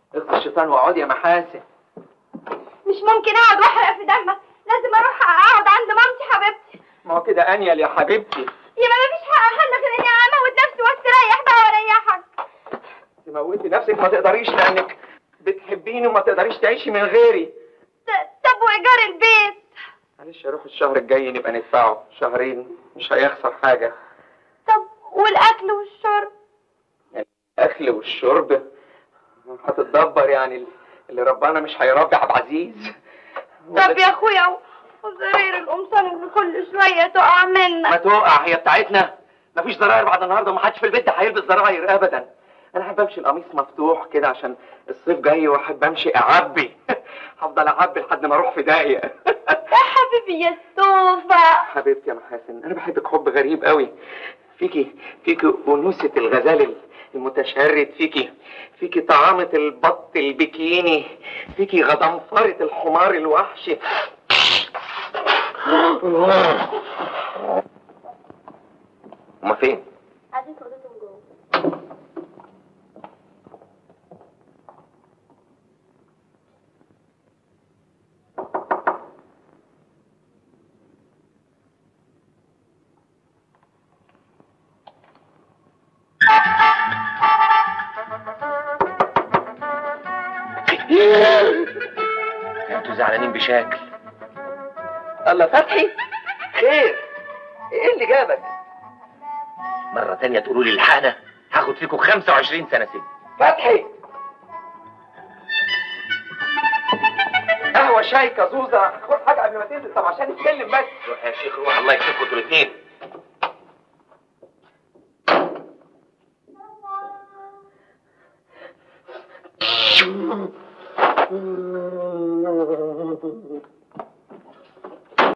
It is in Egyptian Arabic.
اغفي الشيطان واقعدي يا محاسن مش ممكن اقعد واحرق في دمك لازم اروح اقعد عند مامتي حبيبتي ما هو كده انيل يا حبيبتي يبقى مفيش حق اخلك ان انا اموت نفسي واستريح بقى واريحك تموتي نفسك ما تقدريش لانك بتحبيني وما تقدريش تعيشي من غيري ط- طب وايجار البيت معلش اروح الشهر الجاي نبقى ندفعه شهرين مش هيخسر حاجه طب والاكل والشرب الاكل والشرب هتتدبر يعني اللي ربنا مش هيربي عبد العزيز طب يا اخويا وزرير القمصان اللي كل شويه تقع ما منك توقع هي بتاعتنا مفيش زراير بعد النهارده ومحدش في البيت ده هيلبس زراير ابدا انا احب امشي القميص مفتوح كده عشان الصيف جاي واحب امشي اعبي هفضل اعبي لحد ما اروح في داهيه يا حبيبي يا السوفة حبيبتي يا محاسن انا بحبك حب غريب قوي فيكي فيكي انوثه الغزال المتشرد فيكي فيكي طعامة البط البكيني فيكي غضنفرة الحمار الوحشي هما فين؟ قاعدين في اوضتهم جوه انتوا زعلانين بشكل الله فتحي خير ايه اللي جابك مرة تانية تقولوا لي الحقنا هاخد فيكم 25 سنة سجن فتحي قهوة شاي كازوزة خد حاجة قبل ما تنزل طب عشان نتكلم بس روح يا شيخ روح الله يكتبكم انتوا الاثنين